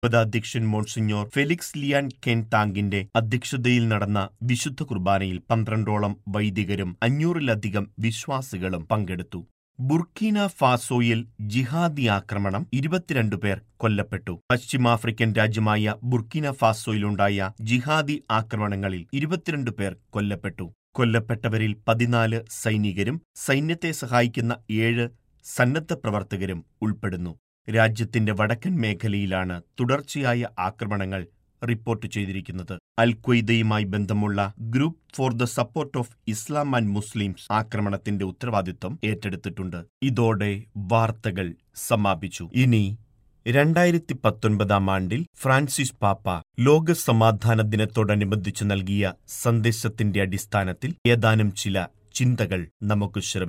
അധ്യക്ഷൻ monsignor Felix Liyan കെൻതാങ്കിന്റെ അധ്യക്ഷതയിൽ നടന്ന വിശുദ്ധ കുർബാനയിൽ പന്ത്രണ്ടോളം വൈദികരും അഞ്ഞൂറിലധികം വിശ്വാസികളും പങ്കെടുത്തു ബുർക്കീന ഫാസോയിൽ ജിഹാദി ആക്രമണം ഇരുപത്തിരണ്ട് പേർ കൊല്ലപ്പെട്ടു പശ്ചിമാഫ്രിക്കൻ രാജ്യമായ ബുർക്കീന ഫാസോയിലുണ്ടായ ജിഹാദി ആക്രമണങ്ങളിൽ ഇരുപത്തിരണ്ട് പേർ കൊല്ലപ്പെട്ടു കൊല്ലപ്പെട്ടവരിൽ പതിനാല് സൈനികരും സൈന്യത്തെ സഹായിക്കുന്ന ഏഴ് സന്നദ്ധ പ്രവർത്തകരും ഉൾപ്പെടുന്നു രാജ്യത്തിന്റെ വടക്കൻ മേഖലയിലാണ് തുടർച്ചയായ ആക്രമണങ്ങൾ റിപ്പോർട്ട് ചെയ്തിരിക്കുന്നത് അൽ ഖ്വയ്ദയുമായി ബന്ധമുള്ള group for the support of Islam and Muslims ആക്രമണത്തിന്റെ ഉത്തരവാദിത്വം ഏറ്റെടുത്തിട്ടുണ്ട് ഇതോടെ വാർത്തകൾ സമാപിച്ചു ഇനി രണ്ടായിരത്തി പത്തൊൻപതാം ആണ്ടിൽ ഫ്രാൻസിസ് പാപ്പ ലോക സമാധാന ദിനത്തോടനുബന്ധിച്ച് നൽകിയ സന്ദേശത്തിന്റെ അടിസ്ഥാനത്തിൽ ഏതാനും ചില ചിന്തകൾ നമുക്ക് ശ്രവിക്കാം